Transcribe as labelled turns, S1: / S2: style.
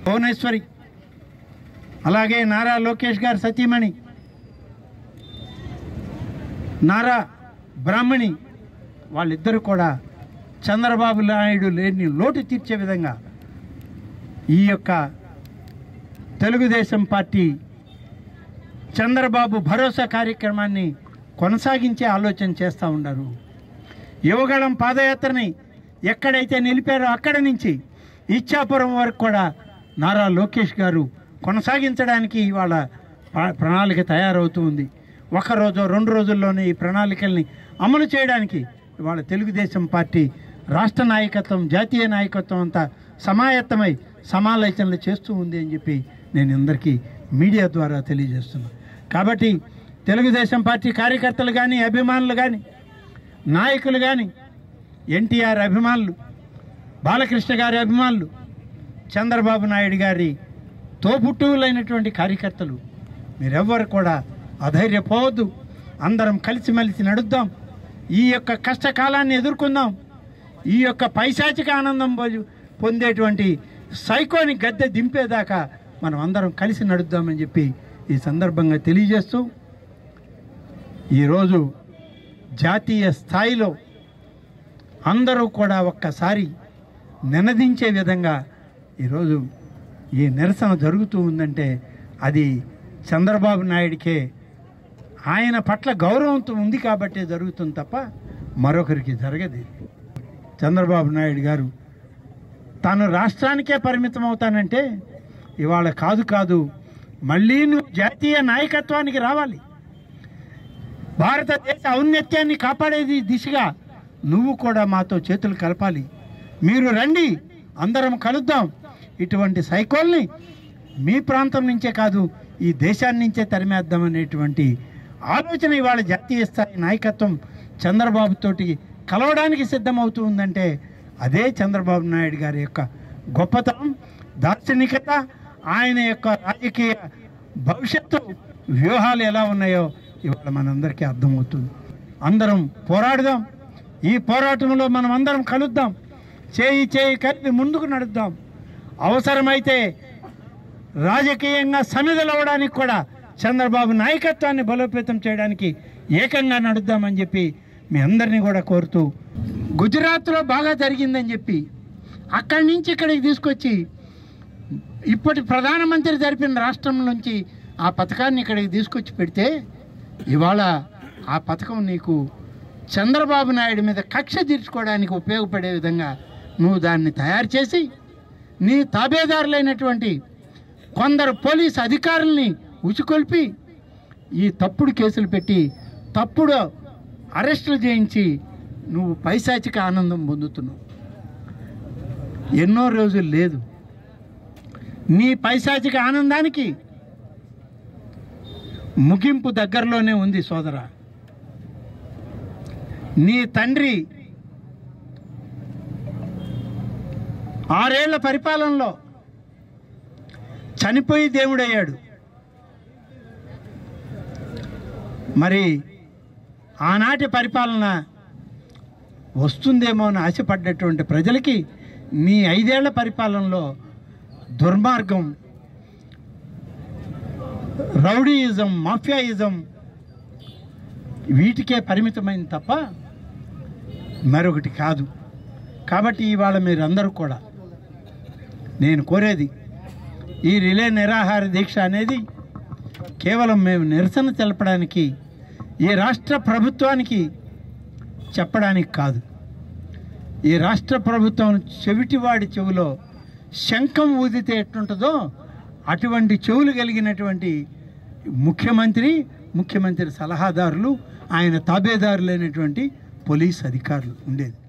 S1: భువనేశ్వరి అలాగే నారా లోకేష్ గారి సతీమణి నారా బ్రాహ్మణి వాళ్ళిద్దరూ కూడా చంద్రబాబు నాయుడు లేని లోటు తీర్చే విధంగా ఈ యొక్క తెలుగుదేశం పార్టీ చంద్రబాబు భరోసా కార్యక్రమాన్ని కొనసాగించే ఆలోచన చేస్తూ ఉన్నారు యువగళం పాదయాత్రని ఎక్కడైతే నిలిపారో అక్కడ నుంచి ఇచ్చాపురం వరకు కూడా నారా లోకేష్ గారు కొనసాగించడానికి ఇవాళ ప్ర- ప్రణాళిక తయారవుతూ ఉంది ఒక రోజు రెండు రోజుల్లోనే ఈ ప్రణాళికల్ని అమలు చేయడానికి ఇవాళ తెలుగుదేశం పార్టీ రాష్ట్ర నాయకత్వం జాతీయ నాయకత్వం అంతా సమాయత్తమై సమాలోచనలు చేస్తూ ఉంది అని చెప్పి నేను అందరికీ మీడియా ద్వారా తెలియజేస్తున్నాను కాబట్టి తెలుగుదేశం పార్టీ కార్యకర్తలు కానీ అభిమానులు కానీ నాయకులు కానీ ఎన్టీఆర్ అభిమానులు బాలకృష్ణ గారి అభిమానులు చంద్రబాబు నాయుడు గారి తోబుట్టువులైనటువంటి కార్యకర్తలు మీరెవ్వరు కూడా అధైర్యపోవద్దు అందరం కలిసిమెలిసి నడుద్దాం ఈ యొక్క కష్టకాలాన్ని ఎదుర్కొందాం ఈ యొక్క పైశాచిక ఆనందం పొంది- పొందేటువంటి సైకోని గద్దె దింపేదాకా మనం అందరం కలిసి నడుద్దామని చెప్పి ఈ సందర్భంగా తెలియజేస్తూ ఈరోజు జాతీయ స్థాయిలో అందరూ కూడా ఒక్కసారి నినదించే విధంగా ఈరోజు ఈ నిరసన జరుగుతూ ఉందంటే అది చంద్రబాబు నాయుడికే ఆయన పట్ల గౌరవంతో ఉంది కాబట్టే జరుగుతుంది తప్ప మరొకరికి జరగదు ఇది. చంద్రబాబు నాయుడు గారు తాను రాష్ట్రానికే పరిమితం అవుతానంటే ఇవాళ కాదు కాదు మళ్ళీ నువ్వు జాతీయ నాయకత్వానికి రావాలి భారతదేశ ఔన్నత్యాన్ని కాపాడేది దిశగా నువ్వు కూడా మాతో చేతులు కలపాలి మీరు రండి అందరం కలుద్దాం ఇటువంటి సైకోల్ని మీ ప్రాంతం నుంచే కాదు ఈ దేశాన్ని నుంచే తరిమేద్దాం అనేటువంటి ఆలోచన ఇవాళ జాతీయ స్థాయి నాయకత్వం చంద్రబాబుతోటి కలవడానికి సిద్ధమవుతూ ఉందంటే అదే చంద్రబాబు నాయుడు గారి యొక్క గొప్పతనం దార్శనికత ఆయన యొక్క రాజకీయ భవిష్యత్తు వ్యూహాలు ఎలా ఉన్నాయో ఇవాళ మనందరికీ అర్థమవుతుంది అందరం పోరాడదాం ఈ పోరాటంలో మనం అందరం కలుద్దాం చేయి చేయి కలిపి ముందుకు నడుద్దాం అవసరమైతే రాజకీయంగా సమిధలవడానికి కూడా చంద్రబాబు నాయకత్వాన్ని బలోపేతం చేయడానికి ఏకంగా నడుద్దామని చెప్పి మీ అందరినీ కూడా కోరుతూ గుజరాత్లో బాగా జరిగిందని చెప్పి అక్కడి నుంచి ఇక్కడికి తీసుకొచ్చి ఇప్పటి ప్రధానమంత్రి జరిపిన రాష్ట్రం నుంచి ఆ పథకాన్ని ఇక్కడికి తీసుకొచ్చి పెడితే ఇవాళ ఆ పథకం నీకు చంద్రబాబు నాయుడు మీద కక్ష తీర్చుకోవడానికి ఉపయోగపడే విధంగా నువ్వు దాన్ని తయారు చేసి నీ తాబేదారులైనటువంటి కొందరు పోలీస్ అధికారుల్ని ఉచికొల్పి ఈ తప్పుడు కేసులు పెట్టి తప్పుడు అరెస్టులు చేయించి నువ్వు పైశాచిక ఆనందం పొందుతున్నావు ఎన్నో రోజులు లేదు నీ పైశాచిక ఆనందానికి ముగింపు దగ్గరలోనే ఉంది సోదర నీ తండ్రి ఆరేళ్ల పరిపాలనలో చనిపోయి దేవుడయ్యాడు మరి ఆనాటి పరిపాలన వస్తుందేమో అని ఆశపడ్డటువంటి ప్రజలకి నీ ఐదేళ్ల పరిపాలనలో దుర్మార్గం రౌడీయిజం మాఫియాయిజం వీటికే పరిమితమైంది తప్ప మరొకటి కాదు కాబట్టి ఇవాళ మీరందరూ కూడా నేను కోరేది ఈ రిలే నిరాహార దీక్ష అనేది కేవలం మేము నిరసన తెలపడానికి ఈ రాష్ట్ర ప్రభుత్వానికి చెప్పడానికి కాదు ఈ రాష్ట్ర ప్రభుత్వం చెవిటివాడి చెవిలో శంఖం ఊదితే ఎట్లుంటుందో అటువంటి చెవులు కలిగినటువంటి ముఖ్యమంత్రి ముఖ్యమంత్రి సలహాదారులు ఆయన తాబేదారులైనటువంటి పోలీస్ అధికారులు ఉండేది